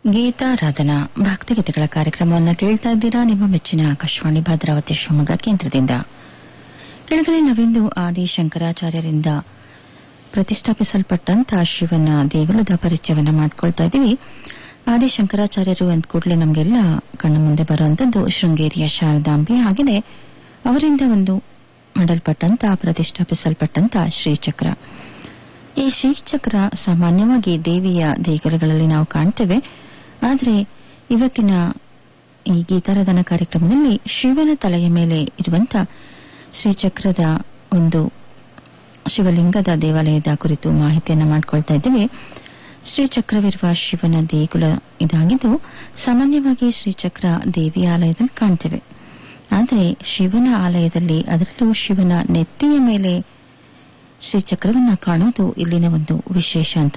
ಗೀತಾರಾಧನಾ ಭಕ್ತಿಗೀತೆಗಳ ಕಾರ್ಯಕ್ರಮವನ್ನು ಕೇಳ್ತಾ ಇದ್ದೀರಾ ನಿಮ್ಮ ಮೆಚ್ಚಿನ ಆಕಾಶವಾಣಿ ಭದ್ರಾವತಿ ಶಿವಮೊಗ್ಗ ಕೇಂದ್ರದಿಂದ ಕೆಳಗಡೆ ನಾವಿಂದು ಆದಿ ಶಂಕರಾಚಾರ್ಯರಿಂದ ಪ್ರತಿಷ್ಠಾಪಿಸಲ್ಪಟ್ಟಂತ ಶಿವನ ದೇಗುಲದ ಪರಿಚಯವನ್ನ ಮಾಡ್ಕೊಳ್ತಾ ಇದ್ದೀವಿ ಆದಿ ಶಂಕರಾಚಾರ್ಯರು ಅಂದ ಕೂಡಲೇ ನಮಗೆಲ್ಲ ಕಣ್ಣು ಮುಂದೆ ಬರುವಂತದ್ದು ಶೃಂಗೇರಿಯ ಶಾರದಾಂಬೆ ಹಾಗೆಯೇ ಅವರಿಂದ ಒಂದು ಮಾಡಲ್ಪಟ್ಟಂತ ಪ್ರತಿಷ್ಠಾಪಿಸಲ್ಪಟ್ಟಂತ ಶ್ರೀಚಕ್ರ ಈ ಶ್ರೀಚಕ್ರ ಸಾಮಾನ್ಯವಾಗಿ ದೇವಿಯ ದೇಗುಲಗಳಲ್ಲಿ ನಾವು ಕಾಣ್ತೇವೆ ಆದರೆ ಇವತ್ತಿನ ಈ ಗೀತಾರಾಧನಾ ಕಾರ್ಯಕ್ರಮದಲ್ಲಿ ಶಿವನ ತಲೆಯ ಮೇಲೆ ಇರುವಂತ ಶ್ರೀಚಕ್ರದ ಒಂದು ಶಿವಲಿಂಗದ ದೇವಾಲಯದ ಕುರಿತು ಮಾಹಿತಿಯನ್ನು ಮಾಡಿಕೊಳ್ತಾ ಇದ್ದೇವೆ ಶ್ರೀಚಕ್ರವಿರುವ ಶಿವನ ದೇಗುಲ ಇದಾಗಿದ್ದು ಸಾಮಾನ್ಯವಾಗಿ ಶ್ರೀಚಕ್ರ ದೇವಿ ಆಲಯದಲ್ಲಿ ಕಾಣ್ತೇವೆ ಆದರೆ ಶಿವನ ಆಲಯದಲ್ಲಿ ಅದರಲ್ಲೂ ಶಿವನ ನೆತ್ತಿಯ ಮೇಲೆ ಶ್ರೀಚಕ್ರವನ್ನ ಕಾಣೋದು ಇಲ್ಲಿನ ಒಂದು ವಿಶೇಷ ಅಂತ